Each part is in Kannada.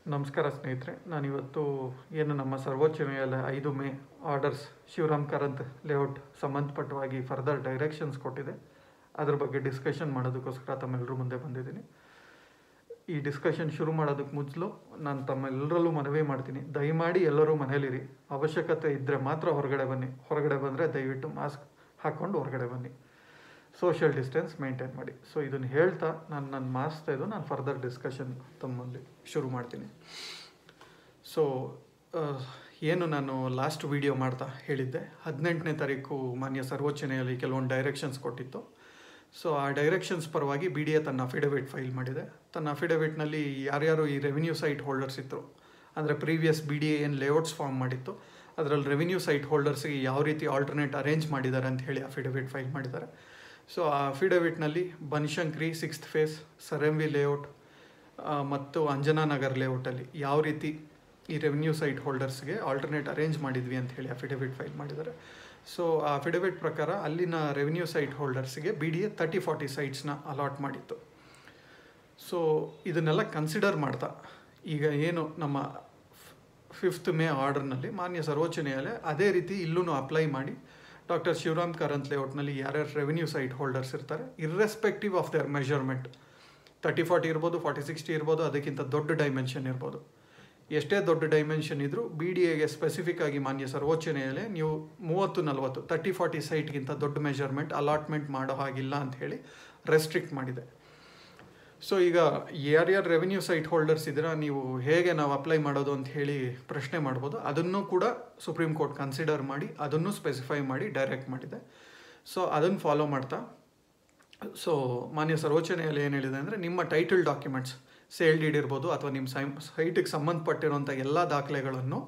ನಮಸ್ಕಾರ ಸ್ನೇಹಿತರೆ ನಾನಿವತ್ತು ಏನು ನಮ್ಮ ಸರ್ವೋಚ್ಚ ನ್ಯಾಯಾಲಯ ಐದು May orders Shivaram Karanth layout ಸಂಬಂಧಪಟ್ಟವಾಗಿ ಫರ್ದರ್ ಡೈರೆಕ್ಷನ್ಸ್ ಕೊಟ್ಟಿದೆ ಅದ್ರ ಬಗ್ಗೆ ಡಿಸ್ಕಷನ್ ಮಾಡೋದಕ್ಕೋಸ್ಕರ ತಮ್ಮೆಲ್ಲರೂ ಮುಂದೆ ಬಂದಿದ್ದೀನಿ ಈ ಡಿಸ್ಕಷನ್ ಶುರು ಮಾಡೋದಕ್ಕೆ ಮೊದಲು ನಾನು ತಮ್ಮೆಲ್ಲರಲ್ಲೂ ಮನವಿ ಮಾಡ್ತೀನಿ ದಯಮಾಡಿ ಎಲ್ಲರೂ ಮನೇಲಿರಿ ಅವಶ್ಯಕತೆ ಇದ್ದರೆ ಮಾತ್ರ ಹೊರಗಡೆ ಬನ್ನಿ ಹೊರಗಡೆ ಬಂದರೆ ದಯವಿಟ್ಟು ಮಾಸ್ಕ್ ಹಾಕ್ಕೊಂಡು ಹೊರಗಡೆ ಬನ್ನಿ ಸೋಷಿಯಲ್ ಡಿಸ್ಟೆನ್ಸ್ ಮೇಂಟೈನ್ ಮಾಡಿ ಸೊ ಇದನ್ನು ಹೇಳ್ತಾ ನಾನು ನನ್ನ ಮಾಸ್ಕ್ ತೆಗೆದು ನಾನು ಫರ್ದರ್ ಡಿಸ್ಕಷನ್ ತಮ್ಮಲ್ಲಿ ಶುರು ಮಾಡ್ತೀನಿ ಸೊ ಏನು ನಾನು ಲಾಸ್ಟ್ ವಿಡಿಯೋ ಮಾಡ್ತಾ ಹೇಳಿದ್ದೆ ಹದಿನೆಂಟನೇ ತಾರೀಕು ಮಾನ್ಯ ಸರ್ವೋಚ್ಚ ನ್ಯಾಯಾಲಯ ಕೆಲವೊಂದು ಡೈರೆಕ್ಷನ್ಸ್ ಕೊಟ್ಟಿತ್ತು ಸೊ ಆ ಡೈರೆಕ್ಷನ್ಸ್ ಪರವಾಗಿ ಬಿ ಡಿ ಎ ತನ್ನ ಅಫಿಡವಿಟ್ ಫೈಲ್ ಮಾಡಿದೆ ತನ್ನ ಅಫಿಡವಿಟ್ನಲ್ಲಿ ಯಾರ್ಯಾರು ಈ ರೆವಿನ್ಯೂ ಸೈಟ್ ಹೋಲ್ಡರ್ಸ್ ಇತ್ತು ಅಂದರೆ ಪ್ರೀವಿಯಸ್ ಬಿ ಡಿ ಎ ಏನು ಲೇಔಟ್ಸ್ ಫಾರ್ಮ್ ಮಾಡಿತ್ತು ಅದರಲ್ಲಿ ರೆವಿನ್ಯೂ ಸೈಟ್ ಹೋಲ್ಡರ್ಸ್ಗೆ ಯಾವ ರೀತಿ ಆಲ್ಟರ್ನೇಟ್ ಅರೇಂಜ್ ಮಾಡಿದ್ದಾರೆ ಅಂತ ಹೇಳಿ ಅಫಿಡವಿಟ್ ಫೈಲ್ ಮಾಡಿದ್ದಾರೆ ಸೊ ಆ ಅಫಿಡವಿಟ್ನಲ್ಲಿ ಬನಶಂಕರಿ ಸಿಕ್ಸ್ತ್ ಫೇಸ್ ಸರಂವಿ ಲೇಔಟ್ ಮತ್ತು ಅಂಜನಾ ನಗರ್ ಲೇಔಟಲ್ಲಿ ಯಾವ ರೀತಿ ಈ ರೆವಿನ್ಯೂ ಸೈಟ್ ಹೋಲ್ಡರ್ಸ್ಗೆ ಆಲ್ಟರ್ನೇಟ್ ಅರೇಂಜ್ ಮಾಡಿದ್ವಿ ಅಂತ ಹೇಳಿ ಅಫಿಡವಿಟ್ ಫೈಲ್ ಮಾಡಿದ್ದಾರೆ ಸೊ ಆ ಅಫಿಡವಿಟ್ ಪ್ರಕಾರ ಅಲ್ಲಿನ ರೆವಿನ್ಯೂ ಸೈಟ್ ಹೋಲ್ಡರ್ಸ್ಗೆ B D A thirty forty ಸೈಟ್ಸ್ನ ಅಲಾಟ್ ಮಾಡಿತ್ತು ಸೊ ಇದನ್ನೆಲ್ಲ ಕನ್ಸಿಡರ್ ಮಾಡ್ತಾ ಈಗ ಏನು ನಮ್ಮ ಫಿಫ್ತ್ ಮೇ ಆರ್ಡರ್ನಲ್ಲಿ ಮಾನ್ಯ ಸರ್ವೋಚ್ಚ ನ್ಯಾಯಾಲಯ ಅದೇ ರೀತಿ ಇಲ್ಲೂ ಅಪ್ಲೈ ಮಾಡಿ ಡಾಕ್ಟರ್ ಶಿವರಾಮ್ ಕಾರಂತ್ ಲೇಔಟ್ನಲ್ಲಿ ಯಾರ್ಯಾರು ರೆವಿನ್ಯೂ ಸೈಟ್ ಹೋಲ್ಡರ್ಸ್ ಇರ್ತಾರೆ irrespective of their measurement thirty forty ಇರ್ಬೋದು ಫಾರ್ಟಿ ಸಿಕ್ಸ್ಟಿ ಇರ್ಬೋದು ಅದಕ್ಕಿಂತ ದೊಡ್ಡ ಡೈಮೆನ್ಷನ್ ಇರ್ಬೋದು ಎಷ್ಟೇ ದೊಡ್ಡ ಡೈಮೆನ್ಷನ್ ಇದ್ದರೂ ಬಿ ಡಿ ಎಗೆ ಸ್ಪೆಸಿಫಿಕ್ ಆಗಿ ಮಾನ್ಯ ಸರ್ವೋಚ್ಚ ನ್ಯಾಯಾಲಯ ನೀವು ಮೂವತ್ತು ನಲವತ್ತು ತರ್ಟಿ ಫಾರ್ಟಿ ಸೈಟ್ಗಿಂತ ದೊಡ್ಡ ಮೆಷರ್ಮೆಂಟ್ ಅಲಾಟ್ಮೆಂಟ್ ಮಾಡೋ ಹಾಗಿಲ್ಲ ಅಂತ ಹೇಳಿ ರೆಸ್ಟ್ರಿಕ್ಟ್ ಮಾಡಿದೆ ಸೊ ಈಗ ಯಾರ್ಯಾರು ರೆವಿನ್ಯೂ ಸೈಟ್ ಹೋಲ್ಡರ್ಸ್ ಇದ್ದೀರಾ ನೀವು ಹೇಗೆ ನಾವು ಅಪ್ಲೈ ಮಾಡೋದು ಅಂತ ಹೇಳಿ ಪ್ರಶ್ನೆ ಮಾಡ್ಬೋದು ಅದನ್ನು ಕೂಡ ಸುಪ್ರೀಂ ಕೋರ್ಟ್ ಕನ್ಸಿಡರ್ ಮಾಡಿ ಅದನ್ನು ಸ್ಪೆಸಿಫೈ ಮಾಡಿ ಡೈರೆಕ್ಟ್ ಮಾಡಿದೆ ಸೊ ಅದನ್ನು ಫಾಲೋ ಮಾಡ್ತಾ ಸೊ ಮಾನ್ಯ ಸರ್ವೋಚ್ಚ ನ್ಯಾಯಾಲಯ ಏನು ಹೇಳಿದೆ ಅಂದರೆ ನಿಮ್ಮ ಟೈಟಲ್ ಡಾಕ್ಯುಮೆಂಟ್ಸ್ ಸೇಲ್ ಡೀಡ್ ಇರ್ಬೋದು ಅಥವಾ ನಿಮ್ಮ ಸೈ ಸೈಟಿಗೆ ಸಂಬಂಧಪಟ್ಟಿರುವಂಥ ಎಲ್ಲ ದಾಖಲೆಗಳನ್ನು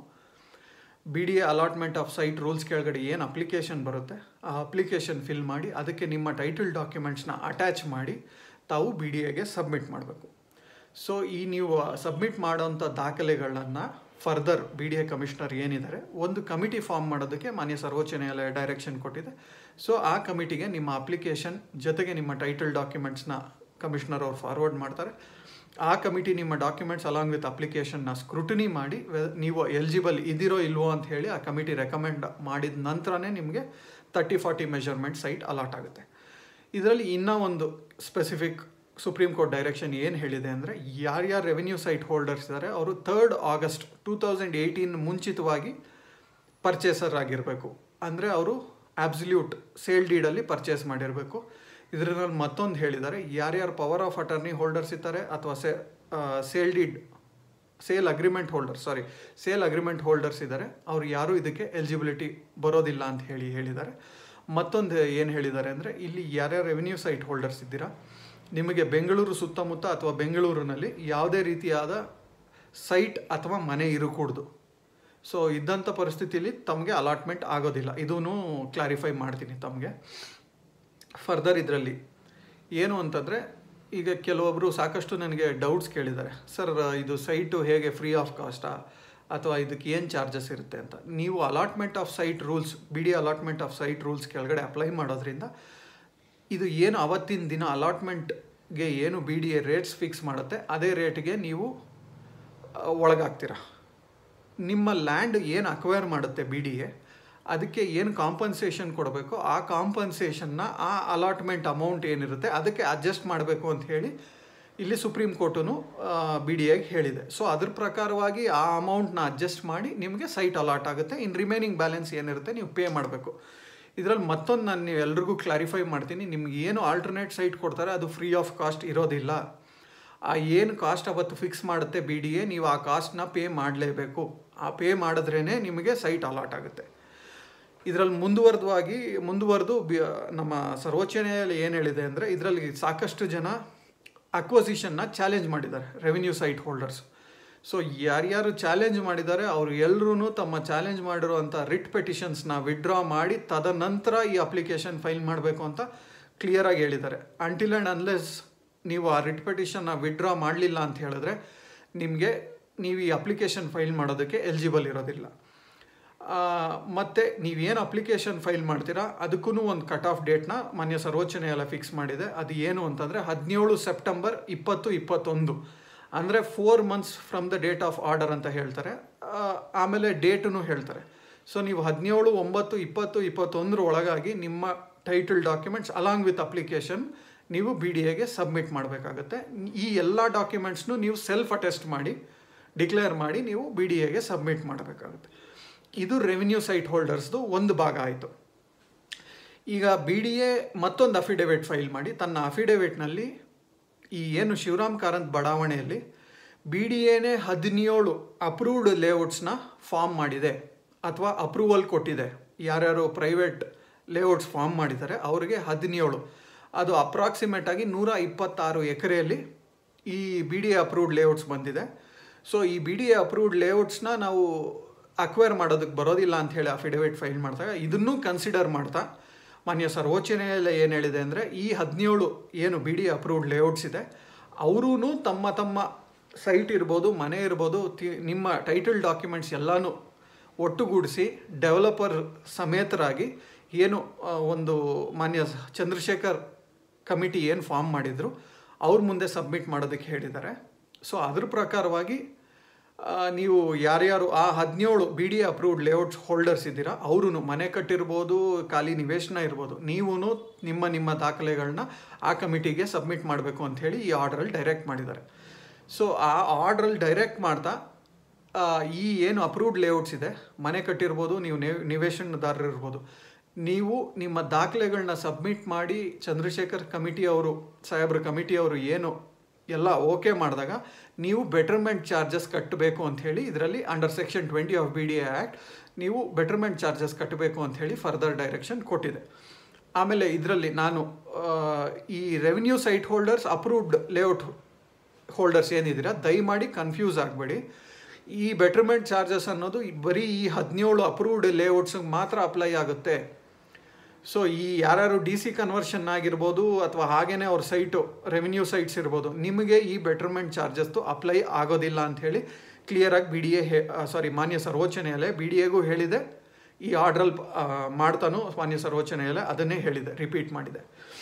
B D A allotment of site rules ಕೆಳಗಡೆ ಏನು ಅಪ್ಲಿಕೇಶನ್ ಬರುತ್ತೆ ಆ ಅಪ್ಲಿಕೇಶನ್ ಫಿಲ್ ಮಾಡಿ ಅದಕ್ಕೆ ನಿಮ್ಮ ಟೈಟಲ್ ಡಾಕ್ಯುಮೆಂಟ್ಸ್ನ ಅಟ್ಯಾಚ್ ಮಾಡಿ ತಾವು ಬಿ ಡಿ ಎಗೆ ಸಬ್ಮಿಟ್ ಮಾಡಬೇಕು ಸೊ ಈ ನೀವು ಸಬ್ಮಿಟ್ ಮಾಡೋಂಥ ದಾಖಲೆಗಳನ್ನು further B D A commissioner ಏನಿದ್ದಾರೆ ಒಂದು ಕಮಿಟಿ ಫಾರ್ಮ್ ಮಾಡೋದಕ್ಕೆ ಮಾನ್ಯ ಸರ್ವೋಚ್ಚ ನ್ಯಾಯಾಲಯ ಡೈರೆಕ್ಷನ್ ಕೊಟ್ಟಿದೆ ಸೊ ಆ ಕಮಿಟಿಗೆ ನಿಮ್ಮ ಅಪ್ಲಿಕೇಶನ್ ಜೊತೆಗೆ ನಿಮ್ಮ ಟೈಟಲ್ ಡಾಕ್ಯುಮೆಂಟ್ಸ್ನ ಕಮಿಷನರ್ ಅವ್ರು ಫಾರ್ವರ್ಡ್ ಮಾಡ್ತಾರೆ ಆ ಕಮಿಟಿ ನಿಮ್ಮ ಡಾಕ್ಯುಮೆಂಟ್ಸ್ ಅಲಾಂಗ್ ವಿತ್ ಅಪ್ಲಿಕೇಶನ್ನ ಸ್ಕ್ರೂಟಿನಿ ಮಾಡಿ ನೀವು ಎಲಿಜಿಬಲ್ ಇದಿರೋ ಇಲ್ವೋ ಅಂತ ಹೇಳಿ ಆ ಕಮಿಟಿ ರೆಕಮೆಂಡ್ ಮಾಡಿದ ನಂತರನೇ ನಿಮಗೆ thirty forty measurement site allot ಆಗುತ್ತೆ ಇದರಲ್ಲಿ ಇನ್ನೂ ಒಂದು ಸ್ಪೆಸಿಫಿಕ್ ಸುಪ್ರೀಂ ಕೋರ್ಟ್ ಡೈರೆಕ್ಷನ್ ಏನು ಹೇಳಿದೆ ಅಂದರೆ ಯಾರ್ಯಾರು ರೆವಿನ್ಯೂ ಸೈಟ್ ಹೋಲ್ಡರ್ಸ್ ಇದ್ದಾರೆ ಅವರು third August two thousand eighteen ಮುಂಚಿತವಾಗಿ ಪರ್ಚೇಸರ್ ಆಗಿರಬೇಕು ಅಂದರೆ ಅವರು ಆಬ್ಸಲ್ಯೂಟ್ ಸೇಲ್ ಡೀಡಲ್ಲಿ ಪರ್ಚೇಸ್ ಮಾಡಿರಬೇಕು ಇದರಲ್ಲಿ ಮತ್ತೊಂದು ಹೇಳಿದ್ದಾರೆ ಯಾರ್ಯಾರು ಪವರ್ ಆಫ್ ಅಟರ್ನಿ ಹೋಲ್ಡರ್ಸ್ ಇದ್ದಾರೆ ಅಥವಾ say sale deed sale agreement holder sorry sale agreement holders ಇದ್ದಾರೆ ಅವ್ರು ಯಾರೂ ಇದಕ್ಕೆ ಎಲಿಜಿಬಿಲಿಟಿ ಬರೋದಿಲ್ಲ ಅಂತ ಹೇಳಿ ಹೇಳಿದ್ದಾರೆ ಮತ್ತೊಂದು ಏನು ಹೇಳಿದ್ದಾರೆ ಅಂದರೆ ಇಲ್ಲಿ ಯಾರ್ಯಾರು ರೆವಿನ್ಯೂ ಸೈಟ್ ಹೋಲ್ಡರ್ಸ್ ಇದ್ದೀರಾ ನಿಮಗೆ ಬೆಂಗಳೂರು ಸುತ್ತಮುತ್ತ ಅಥವಾ ಬೆಂಗಳೂರಿನಲ್ಲಿ ಯಾವುದೇ ರೀತಿಯಾದ ಸೈಟ್ ಅಥವಾ ಮನೆ ಇರಕೂಡ್ದು ಸೊ ಇದ್ದಂಥ ಪರಿಸ್ಥಿತಿಯಲ್ಲಿ ತಮಗೆ ಅಲಾಟ್ಮೆಂಟ್ ಆಗೋದಿಲ್ಲ ಇದೂ ಕ್ಲಾರಿಫೈ ಮಾಡ್ತೀನಿ ತಮಗೆ ಫರ್ದರ್ ಇದರಲ್ಲಿ ಏನು ಅಂತಂದರೆ ಈಗ ಕೆಲವೊಬ್ಬರು ಸಾಕಷ್ಟು ನನಗೆ ಡೌಟ್ಸ್ ಕೇಳಿದ್ದಾರೆ ಸರ್ ಇದು ಸೈಟು ಹೇಗೆ ಫ್ರೀ ಆಫ್ ಕಾಸ್ಟಾ ಅಥವಾ ಇದಕ್ಕೆ ಏನು ಚಾರ್ಜಸ್ ಇರುತ್ತೆ ಅಂತ ನೀವು allotment of site rules B D allotment of site rules ಕೆಳಗಡೆ ಅಪ್ಲೈ ಮಾಡೋದ್ರಿಂದ ಇದು ಏನು ಅವತ್ತಿನ ದಿನ ಅಲಾಟ್ಮೆಂಟ್ಗೆ ಏನು B D A rates fix ಮಾಡುತ್ತೆ ಅದೇ ರೇಟ್ಗೆ ನೀವು ಒಳಗಾಗ್ತೀರ ನಿಮ್ಮ ಲ್ಯಾಂಡ್ ಏನು ಅಕ್ವೈರ್ ಮಾಡುತ್ತೆ ಬಿ ಡಿ ಎ ಅದಕ್ಕೆ ಏನು ಕಾಂಪನ್ಸೇಷನ್ ಕೊಡಬೇಕು ಆ ಕಾಂಪನ್ಸೇಷನ್ನ ಆ ಅಲಾಟ್ಮೆಂಟ್ ಅಮೌಂಟ್ ಏನಿರುತ್ತೆ ಅದಕ್ಕೆ ಅಡ್ಜಸ್ಟ್ ಮಾಡಬೇಕು ಅಂತ ಹೇಳಿ ಇಲ್ಲಿ ಸುಪ್ರೀಂ ಕೋರ್ಟು ಬಿ ಡಿ ಎಗೆ ಹೇಳಿದೆ ಸೊ ಅದ್ರ ಪ್ರಕಾರವಾಗಿ ಆ ಅಮೌಂಟ್ನ ಅಡ್ಜಸ್ಟ್ ಮಾಡಿ ನಿಮಗೆ ಸೈಟ್ ಅಲಾಟ್ ಆಗುತ್ತೆ ಇನ್ ರಿಮೈನಿಂಗ್ ಬ್ಯಾಲೆನ್ಸ್ ಏನಿರುತ್ತೆ ನೀವು ಪೇ ಮಾಡಬೇಕು ಇದರಲ್ಲಿ ಮತ್ತೊಂದು ನಾನು ನೀವು ಎಲ್ರಿಗೂ ಕ್ಲಾರಿಫೈ ಮಾಡ್ತೀನಿ ನಿಮ್ಗೆ ಏನು ಆಲ್ಟರ್ನೇಟ್ ಸೈಟ್ ಕೊಡ್ತಾರೆ ಅದು ಫ್ರೀ ಆಫ್ ಕಾಸ್ಟ್ ಇರೋದಿಲ್ಲ ಆ ಏನು ಕಾಸ್ಟ್ ಅವತ್ತು ಫಿಕ್ಸ್ ಮಾಡುತ್ತೆ ಬಿ ಡಿ ಎ ನೀವು ಆ ಕಾಸ್ಟ್ನ ಪೇ ಮಾಡಲೇಬೇಕು ಆ ಪೇ ಮಾಡಿದ್ರೇ ನಿಮಗೆ ಸೈಟ್ ಅಲಾಟ್ ಆಗುತ್ತೆ ಇದರಲ್ಲಿ ಮುಂದುವರೆದವಾಗಿ ಮುಂದುವರೆದು ಬಿ ನಮ್ಮ ಸರ್ವೋಚ್ಚ ನ್ಯಾಯಾಲಯ ಏನು ಹೇಳಿದೆ ಅಂದರೆ ಇದರಲ್ಲಿ ಸಾಕಷ್ಟು ಜನ ಅಕ್ವಸಿಷನ್ನ ಚಾಲೆಂಜ್ ಮಾಡಿದ್ದಾರೆ ರೆವಿನ್ಯೂ ಸೈಟ್ ಹೋಲ್ಡರ್ಸ್ ಸೊ ಯಾರ್ಯಾರು ಚಾಲೆಂಜ್ ಮಾಡಿದ್ದಾರೆ ಅವರು ಎಲ್ಲರೂ ತಮ್ಮ ಚಾಲೆಂಜ್ ಮಾಡಿರುವಂಥ ರಿಟ್ ಪೆಟಿಷನ್ಸ್ನ ವಿಡ್ರಾ ಮಾಡಿ ತದನಂತರ ಈ ಅಪ್ಲಿಕೇಶನ್ ಫೈಲ್ ಮಾಡಬೇಕು ಅಂತ ಕ್ಲಿಯರಾಗಿ ಹೇಳಿದ್ದಾರೆ ಅಂಟಿಲ್ ಆ್ಯಂಡ್ ಅನ್ಲೆಸ್ ನೀವು ಆ ರಿಟ್ ಪೆಟಿಷನ್ನ ವಿಡ್ರಾ ಮಾಡಲಿಲ್ಲ ಅಂತ ಹೇಳಿದ್ರೆ ನಿಮಗೆ ನೀವು ಈ ಅಪ್ಲಿಕೇಶನ್ ಫೈಲ್ ಮಾಡೋದಕ್ಕೆ ಎಲಿಜಿಬಲ್ ಇರೋದಿಲ್ಲ ಮತ್ತು ನೀವೇನು ಅಪ್ಲಿಕೇಶನ್ ಫೈಲ್ ಮಾಡ್ತೀರಾ ಅದಕ್ಕೂ ಒಂದು ಕಟ್ ಆಫ್ ಡೇಟ್ನ ಮಾನ್ಯ ಸರ್ವೋಚ್ಚ ನ್ಯಾಯಾಲಯ ಫಿಕ್ಸ್ ಮಾಡಿದೆ ಅದು ಏನು ಅಂತಂದರೆ ಹದಿನೇಳು ಸೆಪ್ಟೆಂಬರ್ ಇಪ್ಪತ್ತು ಇಪ್ಪತ್ತೊಂದು ಅಂದರೆ four months from the date of order ಅಂತ ಹೇಳ್ತಾರೆ ಆ, ಆಮೇಲೆ ಡೇಟನ್ನು ಹೇಳ್ತಾರೆ ಸೊ ನೀವು ಹದಿನೇಳು ಒಂಬತ್ತು ಇಪ್ಪತ್ತು ಇಪ್ಪತ್ತೊಂದರ ಒಳಗಾಗಿ ನಿಮ್ಮ title documents along with application ನೀವು ಬಿ ಡಿ ಎಗೆ ಸಬ್ಮಿಟ್ ಮಾಡಬೇಕಾಗುತ್ತೆ ಈ ಎಲ್ಲ ಡಾಕ್ಯುಮೆಂಟ್ಸ್ನು ನೀವು ಸೆಲ್ಫ್ ಅಟೆಸ್ಟ್ ಮಾಡಿ ಡಿಕ್ಲೇರ್ ಮಾಡಿ ನೀವು ಬಿ ಡಿ ಎಗೆ ಸಬ್ಮಿಟ್ ಮಾಡಬೇಕಾಗುತ್ತೆ ಇದು ರೆವಿನ್ಯೂ ಸೈಟ್ ಹೋಲ್ಡರ್ಸ್ದು ಒಂದು ಭಾಗ ಆಯಿತು ಈಗ ಬಿ ಡಿ ಎ ಮತ್ತೊಂದು ಅಫಿಡೇವಿಟ್ ಫೈಲ್ ಮಾಡಿ ತನ್ನ ಅಫಿಡೇವಿಟ್ನಲ್ಲಿ ಈ ಏನು ಶಿವರಾಮ್ ಕಾರಂತ್ ಬಡಾವಣೆಯಲ್ಲಿ ಬಿ ಡಿ ಎನೇ ಹದಿನೇಳು ಅಪ್ರೂವ್ಡ್ ಲೇಔಟ್ಸ್ನ ಫಾರ್ಮ್ ಮಾಡಿದೆ ಅಥವಾ ಅಪ್ರೂವಲ್ ಕೊಟ್ಟಿದೆ ಯಾರ್ಯಾರು ಪ್ರೈವೇಟ್ ಲೇಔಟ್ಸ್ ಫಾರ್ಮ್ ಮಾಡಿದ್ದಾರೆ ಅವರಿಗೆ ಹದಿನೇಳು ಅದು ಅಪ್ರಾಕ್ಸಿಮೇಟ್ ಆಗಿ ನೂರ ಇಪ್ಪತ್ತಾರು ಎಕರೆಯಲ್ಲಿ ಈ B D A approved layouts ಬಂದಿದೆ ಸೊ ಈ ಬಿ ಡಿ ಎ ಅಪ್ರೂವ್ಡ್ ಲೇಔಟ್ಸ್ನ ನಾವು ಅಕ್ವೈರ್ ಮಾಡೋದಕ್ಕೆ ಬರೋದಿಲ್ಲ ಅಂತ ಹೇಳಿ ಅಫಿಡೇವಿಟ್ ಫೈಲ್ ಮಾಡಿದಾಗ ಇದನ್ನೂ ಕನ್ಸಿಡರ್ ಮಾಡ್ತಾ ಮಾನ್ಯ ಸರ್ವೋಚ್ಚ ನ್ಯಾಯಾಲಯ ಏನು ಹೇಳಿದೆ ಅಂದರೆ ಈ ಹದಿನೇಳು ಏನು ಬಿ ಡಿ ಅಪ್ರೂವ್ಡ್ ಲೇಔಟ್ಸ್ ಇದೆ ಅವರೂ ತಮ್ಮ ತಮ್ಮ ಸೈಟ್ ಇರ್ಬೋದು ಮನೆ ಇರ್ಬೋದು ತಿ- ನಿಮ್ಮ ಟೈಟಲ್ ಡಾಕ್ಯುಮೆಂಟ್ಸ್ ಎಲ್ಲನೂ ಒಟ್ಟುಗೂಡಿಸಿ ಡೆವಲಪರ್ ಸಮೇತರಾಗಿ ಏನು ಆ, ಒಂದು ಮಾನ್ಯ ಚಂದ್ರಶೇಖರ್ ಕಮಿಟಿ ಏನು ಫಾರ್ಮ್ ಮಾಡಿದ್ರು ಅವ್ರ ಮುಂದೆ ಸಬ್ಮಿಟ್ ಮಾಡೋದಕ್ಕೆ ಹೇಳಿದ್ದಾರೆ ಸೊ ಅದ್ರ ಪ್ರಕಾರವಾಗಿ ಆ, ನೀವು ಯಾರ್ಯಾರು ಆ ಹದಿನೇಳು B D approved layouts holders ಇದ್ದೀರಾ ಅವರು ಮನೆ ಕಟ್ಟಿರ್ಬೋದು ಖಾಲಿ ನಿವೇಶನ ಇರ್ಬೋದು ನೀವು ನಿಮ್ಮ ನಿಮ್ಮ ದಾಖಲೆಗಳನ್ನ ಆ ಕಮಿಟಿಗೆ ಸಬ್ಮಿಟ್ ಮಾಡಬೇಕು ಅಂತ ಹೇಳಿ ಈ ಆರ್ಡ್ರಲ್ಲಿ ಡೈರೆಕ್ಟ್ ಮಾಡಿದ್ದಾರೆ ಸೊ ಆ ಆರ್ಡ್ರಲ್ಲಿ ಡೈರೆಕ್ಟ್ ಮಾಡ್ತಾ ಆ, ಈ ಏನು ಅಪ್ರೂವ್ಡ್ ಲೇಔಟ್ಸ್ ಇದೆ ಮನೆ ಕಟ್ಟಿರ್ಬೋದು ನೀವು ನೇ- ನಿವೇಶನದಾರರು ಇರ್ಬೋದು ನೀವು ನಿಮ್ಮ ದಾಖಲೆಗಳನ್ನ ಸಬ್ಮಿಟ್ ಮಾಡಿ ಚಂದ್ರಶೇಖರ್ ಕಮಿಟಿ ಅವರು ಸಾಹೇಬ್ರ ಕಮಿಟಿ ಅವರು ಏನು ಎಲ್ಲ ಓಕೆ ಮಾಡಿದಾಗ ನೀವು ಬೆಟರ್ಮೆಂಟ್ ಚಾರ್ಜಸ್ ಕಟ್ಟಬೇಕು ಅಂತ ಹೇಳಿ ಇದರಲ್ಲಿ under section twenty of B D A act ನೀವು ಬೆಟರ್ಮೆಂಟ್ ಚಾರ್ಜಸ್ ಕಟ್ಟಬೇಕು ಅಂತ ಹೇಳಿ ಫರ್ದರ್ ಡೈರೆಕ್ಷನ್ ಕೊಟ್ಟಿದೆ ಆಮೇಲೆ ಇದರಲ್ಲಿ ನಾನು ಆ, ಈ revenue site holders approved layout holders ಏನಿದ್ದೀರಾ ದಯಮಾಡಿ ಕನ್ಫ್ಯೂಸ್ ಆಗಬೇಡಿ ಈ ಬೆಟರ್ಮೆಂಟ್ ಚಾರ್ಜಸ್ ಅನ್ನೋದು ಈ ಬರೀ ಈ ಹದಿನೇಳು ಅಪ್ರೂವ್ಡ್ ಲೇಔಟ್ಸ್ಗೆ ಮಾತ್ರ ಅಪ್ಲೈ ಆಗುತ್ತೆ ಸೊ ಈ ಯಾರ್ಯಾರು ಡಿ ಸಿ ಕನ್ವರ್ಷನ್ ಆಗಿರ್ಬೋದು ಅಥವಾ ಹಾಗೇನೆ ಅವ್ರ ಸೈಟು ರೆವಿನ್ಯೂ ಸೈಟ್ಸ್ ಇರ್ಬೋದು ನಿಮಗೆ ಈ ಬೆಟರ್ಮೆಂಟ್ ಚಾರ್ಜಸ್ತು ಅಪ್ಲೈ ಆಗೋದಿಲ್ಲ ಅಂತ ಹೇಳಿ ಕ್ಲಿಯರಾಗಿ ಬಿ ಡಿ ಎ ಸಾರಿ ಮಾನ್ಯ ಸರ್ವೋಚ್ಚ ನ್ಯಾಯಾಲಯ ಬಿ ಡಿ ಎಗೂ ಹೇಳಿದೆ ಈ ಆರ್ಡ್ರಲ್ಲಿ ಮಾಡ್ತಾನೋ ಮಾನ್ಯ ಸರ್ವೋಚ್ಚ ನ್ಯಾಯಾಲಯ ಅದನ್ನೇ ಹೇಳಿದೆ ರಿಪೀಟ್ ಮಾಡಿದೆ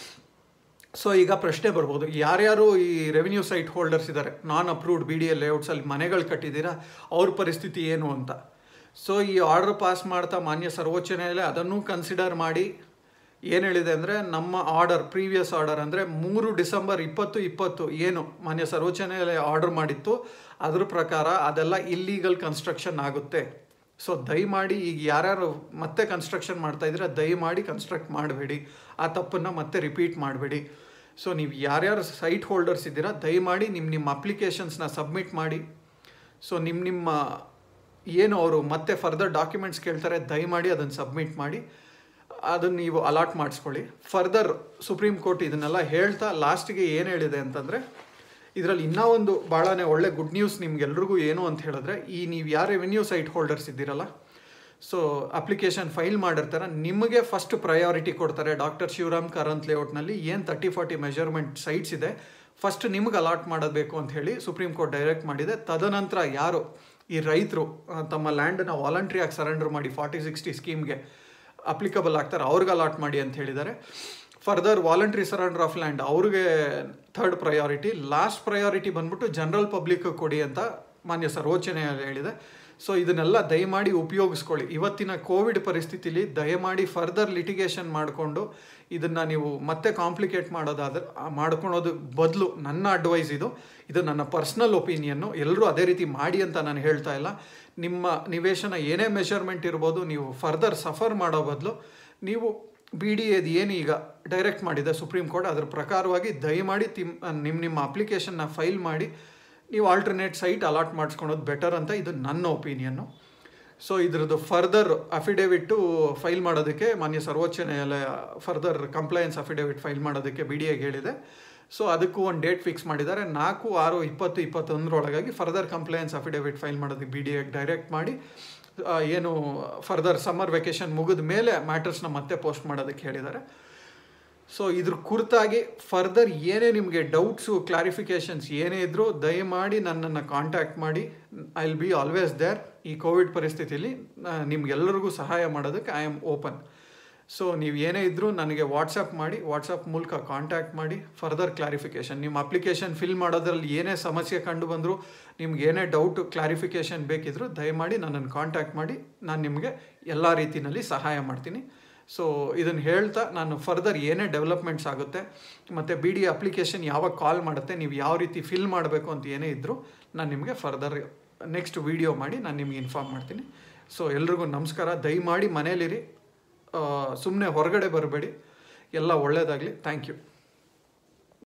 ಸೊ ಈಗ ಪ್ರಶ್ನೆ ಬರ್ಬೋದು ಯಾರ್ಯಾರು ಈ ರೆವಿನ್ಯೂ ಸೈಟ್ ಹೋಲ್ಡರ್ಸ್ ಇದ್ದಾರೆ non approved B D L ಲೇಔಟ್ಸಲ್ಲಿ ಮನೆಗಳು ಕಟ್ಟಿದ್ದೀರಾ ಅವ್ರ ಪರಿಸ್ಥಿತಿ ಏನು ಅಂತ ಸೊ ಈ ಆರ್ಡರ್ ಪಾಸ್ ಮಾಡ್ತಾ ಮಾನ್ಯ ಸರ್ವೋಚ್ಚ ನ್ಯಾಯಾಲಯ ಅದನ್ನು ಕನ್ಸಿಡರ್ ಮಾಡಿ ಏನು ಹೇಳಿದೆ ಅಂದರೆ ನಮ್ಮ ಆರ್ಡರ್ ಪ್ರೀವಿಯಸ್ ಆರ್ಡರ್ ಅಂದರೆ ಮೂರು ಡಿಸೆಂಬರ್ ಇಪ್ಪತ್ತು ಇಪ್ಪತ್ತು ಏನು ಮಾನ್ಯ ಸರ್ವೋಚ್ಚ ನ್ಯಾಯಾಲಯ ಆರ್ಡರ್ ಮಾಡಿತ್ತು ಅದ್ರ ಪ್ರಕಾರ ಅದೆಲ್ಲ ಇಲ್ಲೀಗಲ್ ಕನ್ಸ್ಟ್ರಕ್ಷನ್ ಆಗುತ್ತೆ ಸೊ ದಯಮಾಡಿ ಈಗ ಯಾರ್ಯಾರು ಮತ್ತೆ ಕನ್ಸ್ಟ್ರಕ್ಷನ್ ಮಾಡ್ತಾ ಇದ್ರೆ ದಯಮಾಡಿ ಕನ್ಸ್ಟ್ರಕ್ಟ್ ಮಾಡಬೇಡಿ ಆ ತಪ್ಪನ್ನು ಮತ್ತೆ ರಿಪೀಟ್ ಮಾಡಬೇಡಿ ಸೊ ನೀವು ಯಾರ್ಯಾರು ಸೈಟ್ ಹೋಲ್ಡರ್ಸ್ ಇದ್ದೀರಾ ದಯಮಾಡಿ ನಿಮ್ಮ ನಿಮ್ಮ ಅಪ್ಲಿಕೇಶನ್ಸ್ನ ಸಬ್ಮಿಟ್ ಮಾಡಿ ಸೊ ನಿಮ್ಮ ನಿಮ್ಮ ಏನು ಅವರು ಮತ್ತೆ ಫರ್ದರ್ ಡಾಕ್ಯುಮೆಂಟ್ಸ್ ಕೇಳ್ತಾರೆ ದಯಮಾಡಿ ಅದನ್ನು ಸಬ್ಮಿಟ್ ಮಾಡಿ ಅದನ್ನು ನೀವು ಅಲಾಟ್ ಮಾಡಿಸ್ಕೊಳ್ಳಿ ಫರ್ದರ್ ಸುಪ್ರೀಂ ಕೋರ್ಟ್ ಇದನ್ನೆಲ್ಲ ಹೇಳ್ತಾ ಲಾಸ್ಟಿಗೆ ಏನು ಹೇಳಿದೆ ಅಂತಂದರೆ ಇದರಲ್ಲಿ ಇನ್ನೂ ಒಂದು ಭಾಳನೇ ಒಳ್ಳೆ ಗುಡ್ ನ್ಯೂಸ್ ನಿಮ್ಗೆಲ್ರಿಗೂ ಏನು ಅಂತ ಹೇಳಿದ್ರೆ ಈ ನೀವು ಯಾರು ರೆವೆನ್ಯೂ ಸೈಟ್ ಹೋಲ್ಡರ್ಸ್ ಇದ್ದೀರಲ್ಲ ಸೊ ಅಪ್ಲಿಕೇಶನ್ ಫೈಲ್ ಮಾಡಿರ್ತಾರೆ ನಿಮಗೆ ಫಸ್ಟ್ ಪ್ರಯಾರಿಟಿ ಕೊಡ್ತಾರೆ ಡಾಕ್ಟರ್ ಶಿವರಾಮ್ ಕಾರಂತ್ ಲೇಔಟ್ನಲ್ಲಿ ಏನು ತರ್ಟಿ ಫಾರ್ಟಿ ಮೆಜರ್ಮೆಂಟ್ ಸೈಟ್ಸ್ ಇದೆ ಫಸ್ಟ್ ನಿಮ್ಗೆ ಅಲಾಟ್ ಮಾಡಬೇಕು ಅಂತ ಹೇಳಿ ಸುಪ್ರೀಂ ಕೋರ್ಟ್ ಡೈರೆಕ್ಟ್ ಮಾಡಿದೆ ತದನಂತರ ಯಾರು ಈ ರೈತರು ತಮ್ಮ ಲ್ಯಾಂಡನ್ನ ವಾಲಂಟ್ರಿಯಾಗಿ ಸರೆಂಡರ್ ಮಾಡಿ ಫಾರ್ಟಿ ಸಿಕ್ಸ್ಟಿ ಸ್ಕೀಮ್ಗೆ ಅಪ್ಲಿಕಬಲ್ ಆಗ್ತಾರೆ ಅವ್ರಿಗೆ ಅಲಾಟ್ ಮಾಡಿ ಅಂತ ಹೇಳಿದ್ದಾರೆ further voluntary surrender of land ಅವ್ರಿಗೆ ಥರ್ಡ್ ಪ್ರಯಾರಿಟಿ ಲಾಸ್ಟ್ ಪ್ರಯಾರಿಟಿ ಬಂದ್ಬಿಟ್ಟು ಜನರಲ್ ಪಬ್ಲಿಕ್ ಕೊಡಿ ಅಂತ ಮಾನ್ಯ ಸರ್ವೋಚ್ಚ ನ್ಯಾಯಾಲಯ ಹೇಳಿದೆ ಸೊ ಇದನ್ನೆಲ್ಲ ದಯಮಾಡಿ ಉಪಯೋಗಿಸ್ಕೊಳ್ಳಿ ಇವತ್ತಿನ ಕೋವಿಡ್ ಪರಿಸ್ಥಿತಿಲಿ ದಯಮಾಡಿ ಫರ್ದರ್ ಲಿಟಿಗೇಷನ್ ಮಾಡಿಕೊಂಡು ಇದನ್ನು ನೀವು ಮತ್ತೆ ಕಾಂಪ್ಲಿಕೇಟ್ ಮಾಡೋದಾದ್ರೆ ಮಾಡ್ಕೊಳೋದು ಬದಲು ನನ್ನ ಅಡ್ವೈಸ್ ಇದು ಇದು ನನ್ನ ಪರ್ಸ್ನಲ್ ಒಪಿನಿಯನ್ನು ಎಲ್ಲರೂ ಅದೇ ರೀತಿ ಮಾಡಿ ಅಂತ ನಾನು ಹೇಳ್ತಾ ಇಲ್ಲ ನಿಮ್ಮ ನಿವೇಶನ ಏನೇ ಮೆಷರ್ಮೆಂಟ್ ಇರ್ಬೋದು ನೀವು ಫರ್ದರ್ ಸಫರ್ ಮಾಡೋ ಬದಲು ನೀವು ಬಿ ಡಿ ಎದು ಏನು ಈಗ ಡೈರೆಕ್ಟ್ ಮಾಡಿದೆ ಸುಪ್ರೀಂ ಕೋರ್ಟ್ ಅದ್ರ ಪ್ರಕಾರವಾಗಿ ದಯಮಾಡಿ ತಿಮ್ ನಿಮ್ಮ ನಿಮ್ಮ ಅಪ್ಲಿಕೇಶನ್ನ ಫೈಲ್ ಮಾಡಿ ನೀವು ಆಲ್ಟರ್ನೇಟ್ ಸೈಟ್ ಅಲಾಟ್ ಮಾಡಿಸ್ಕೊಳೋದು ಬೆಟರ್ ಅಂತ ಇದು ನನ್ನ ಒಪಿನಿಯನ್ನು ಸೊ ಇದ್ರದ್ದು ಫರ್ದರ್ ಅಫಿಡೇವಿಟ್ಟು ಫೈಲ್ ಮಾಡೋದಕ್ಕೆ ಮಾನ್ಯ ಸರ್ವೋಚ್ಚ ನ್ಯಾಯಾಲಯ ಫರ್ದರ್ ಕಂಪ್ಲೈನ್ಸ್ ಅಫಿಡೇವಿಟ್ ಫೈಲ್ ಮಾಡೋದಕ್ಕೆ ಬಿ ಡಿ ಎಗೆ ಹೇಳಿದೆ ಸೊ ಅದಕ್ಕೂ ಒಂದು ಡೇಟ್ ಫಿಕ್ಸ್ ಮಾಡಿದ್ದಾರೆ ನಾಲ್ಕು ಆರು ಇಪ್ಪತ್ತು ಇಪ್ಪತ್ತೊಂದರೊಳಗಾಗಿ ಫರ್ದರ್ ಕಂಪ್ಲೈನ್ಸ್ ಅಫಿಡೇವಿಟ್ ಫೈಲ್ ಮಾಡೋದಕ್ಕೆ ಬಿ ಡಿ ಎಗೆ ಡೈರೆಕ್ಟ್ ಮಾಡಿ ಆ, ಏನು ಫರ್ದರ್ ಸಮ್ಮರ್ ವೆಕೇಷನ್ ಮುಗಿದ ಮೇಲೆ ಮ್ಯಾಟರ್ಸ್ನ ಮತ್ತೆ ಪೋಸ್ಟ್ ಮಾಡೋದಕ್ಕೆ ಹೇಳಿದ್ದಾರೆ ಸೊ ಇದ್ರ ಕುರಿತಾಗಿ ಫರ್ದರ್ ಏನೇ ನಿಮಗೆ ಡೌಟ್ಸು ಕ್ಲಾರಿಫಿಕೇಷನ್ಸ್ ಏನೇ ಇದ್ದರೂ ದಯಮಾಡಿ ನನ್ನನ್ನು ಕಾಂಟ್ಯಾಕ್ಟ್ ಮಾಡಿ I will be always there ಈ ಕೋವಿಡ್ ಪರಿಸ್ಥಿತಿಲಿ ನಿಮ್ಗೆಲ್ಲರಿಗೂ ಸಹಾಯ ಮಾಡೋದಕ್ಕೆ ಐ ಆಮ್ ಓಪನ್ ಸೊ ನೀವು ಏನೇ ಇದ್ದರೂ ನನಗೆ ವಾಟ್ಸಪ್ ಮಾಡಿ ವಾಟ್ಸಪ್ ಮೂಲಕ ಕಾಂಟ್ಯಾಕ್ಟ್ ಮಾಡಿ ಫರ್ದರ್ ಕ್ಲಾರಿಫಿಕೇಷನ್ ನಿಮ್ಮ ಅಪ್ಲಿಕೇಶನ್ ಫಿಲ್ ಮಾಡೋದ್ರಲ್ಲಿ ಏನೇ ಸಮಸ್ಯೆ ಕಂಡು ಬಂದರೂ ನಿಮ್ಗೆ ಏನೇ ಡೌಟ್ ಕ್ಲಾರಿಫಿಕೇಷನ್ ಬೇಕಿದ್ರೂ ದಯಮಾಡಿ ನನ್ನನ್ನು ಕಾಂಟ್ಯಾಕ್ಟ್ ಮಾಡಿ ನಾನು ನಿಮಗೆ ಎಲ್ಲ ರೀತಿಯಲ್ಲಿ ಸಹಾಯ ಮಾಡ್ತೀನಿ ಸೊ ಇದನ್ನು ಹೇಳ್ತಾ ನಾನು ಫರ್ದರ್ ಏನೇ ಡೆವಲಪ್ಮೆಂಟ್ಸ್ ಆಗುತ್ತೆ ಮತ್ತು ಬಿ ಡಿ ಅಪ್ಲಿಕೇಶನ್ ಯಾವಾಗ ಕಾಲ್ ಮಾಡುತ್ತೆ ನೀವು ಯಾವ ರೀತಿ ಫಿಲ್ ಮಾಡಬೇಕು ಅಂತ ಏನೇ ಇದ್ದರೂ ನಾನು ನಿಮಗೆ ಫರ್ದರ್ ನೆಕ್ಸ್ಟ್ ವೀಡಿಯೋ ಮಾಡಿ ನಾನು ನಿಮ್ಗೆ ಇನ್ಫಾರ್ಮ್ ಮಾಡ್ತೀನಿ ಸೊ ಎಲ್ರಿಗೂ ನಮಸ್ಕಾರ ದಯಮಾಡಿ ಮನೇಲಿರಿ ಸುಮ್ಮನೆ ಹೊರಗಡೆ ಬರಬೇಡಿ ಎಲ್ಲ ಒಳ್ಳೆಯದಾಗಲಿ ಥ್ಯಾಂಕ್ ಯು